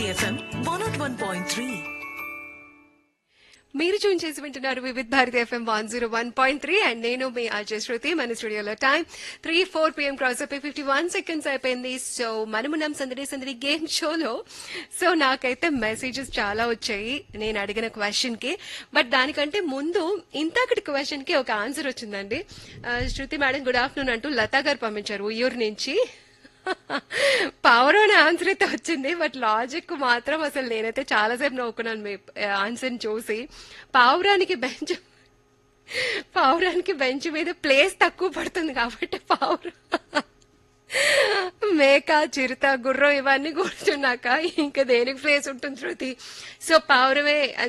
Bharati FM one naught one point three మీరు tune చేసి వింటున్నారు Vividh Bharati FM one zero one point three and నేను మీ అజయ్ శృతి మన స్టూడియోలో time three four PM cross అయిపోయి ఫిఫ్టీ వన్ సెకండ్స్ అయిపోయింది సో మనమున్నాం సందడి సందడి గేమ్ షోలో సో నాకైతే మెసేజెస్ చాలా వచ్చాయి నేను అడిగిన క్వశ్చన్ కి బట్ దానికంటే ముందు ఇంతకటి క్వశ్చన్ కి ఒక ఆన్సర్ వచ్చిందండి ఆ, శృతి మేడం గుడ్ ఆఫ్టర్నూన్ అంటూ లతా గారు పంపించారు ఉయ్యూరు నుంచి పవర్ అనే ఆన్సర్ అయితే వచ్చింది బట్ లాజిక్ మాత్రం అసలు నేనైతే చాలాసేపు నవ్వుకున్నాను మీ ఆన్సర్ చూసి పావురానికి బెంచ్ పావురానికి బెంచ్ మీద ప్లేస్ తక్కువ పడుతుంది కాబట్టి పావురం మేక చిరుత గుర్రం ఇవన్నీ కూర్చున్నాక ఇంకా దేనికి ప్లేస్ ఉంటుంది శృతి సో పావురమే